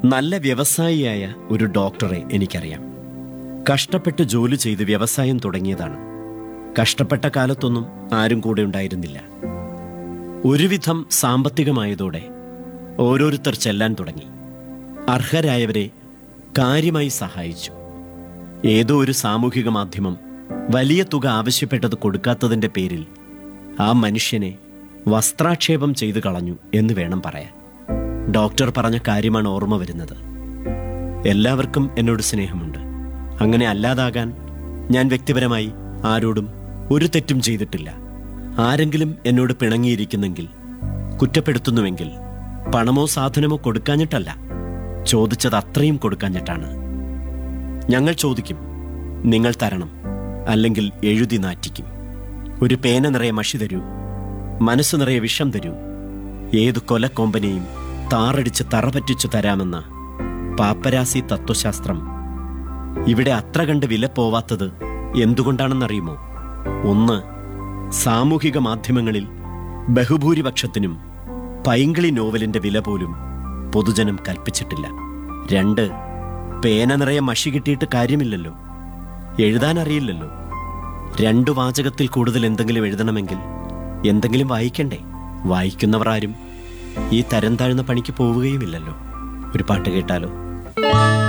നല്ല വ്യവസായിയായ ഒരു ഡോക്ടറെ എനിക്കറിയാം കഷ്ടപ്പെട്ട് ജോലി ചെയ്ത് വ്യവസായം തുടങ്ങിയതാണ് കഷ്ടപ്പെട്ട കാലത്തൊന്നും ആരും കൂടെ ഉണ്ടായിരുന്നില്ല ഒരുവിധം സാമ്പത്തികമായതോടെ ഓരോരുത്തർ ചെല്ലാൻ തുടങ്ങി അർഹരായവരെ കാര്യമായി സഹായിച്ചു ഏതോ ഒരു സാമൂഹിക മാധ്യമം വലിയ തുക ആവശ്യപ്പെട്ടത് കൊടുക്കാത്തതിന്റെ പേരിൽ ആ മനുഷ്യനെ വസ്ത്രാക്ഷേപം ചെയ്തു കളഞ്ഞു എന്ന് വേണം പറയാൻ ഡോക്ടർ പറഞ്ഞ കാര്യമാണ് ഓർമ്മ വരുന്നത് എല്ലാവർക്കും എന്നോട് സ്നേഹമുണ്ട് അങ്ങനെ അല്ലാതാകാൻ ഞാൻ വ്യക്തിപരമായി ആരോടും ഒരു തെറ്റും ചെയ്തിട്ടില്ല ആരെങ്കിലും എന്നോട് പിണങ്ങിയിരിക്കുന്നെങ്കിൽ കുറ്റപ്പെടുത്തുന്നുവെങ്കിൽ പണമോ സാധനമോ കൊടുക്കാഞ്ഞിട്ടല്ല ചോദിച്ചത് അത്രയും കൊടുക്കാഞ്ഞിട്ടാണ് ഞങ്ങൾ ചോദിക്കും നിങ്ങൾ തരണം അല്ലെങ്കിൽ എഴുതി നാറ്റിക്കും ഒരു പേന നിറയെ മഷി തരൂ മനസ്സ് നിറയെ വിഷം തരൂ ഏതു കൊലക്കൊമ്പനെയും താറടിച്ച് തറ പറ്റിച്ചു തരാമെന്ന പാപ്പരാസി തത്വശാസ്ത്രം ഇവിടെ അത്ര കണ്ട് വില പോവാത്തത് എന്തുകൊണ്ടാണെന്നറിയുമോ ഒന്ന് സാമൂഹിക മാധ്യമങ്ങളിൽ ബഹുഭൂരിപക്ഷത്തിനും പൈങ്കിളി നോവലിന്റെ വില പോലും പൊതുജനം കൽപ്പിച്ചിട്ടില്ല രണ്ട് പേന നിറയെ മഷി കിട്ടിയിട്ട് കാര്യമില്ലല്ലോ എഴുതാൻ അറിയില്ലല്ലോ രണ്ടു വാചകത്തിൽ കൂടുതൽ എന്തെങ്കിലും എഴുതണമെങ്കിൽ എന്തെങ്കിലും വായിക്കണ്ടേ വായിക്കുന്നവർ ആരും ഈ തരം താഴ്ന്ന പണിക്ക് പോവുകയുമില്ലല്ലോ ഒരു പാട്ട് കേട്ടാലോ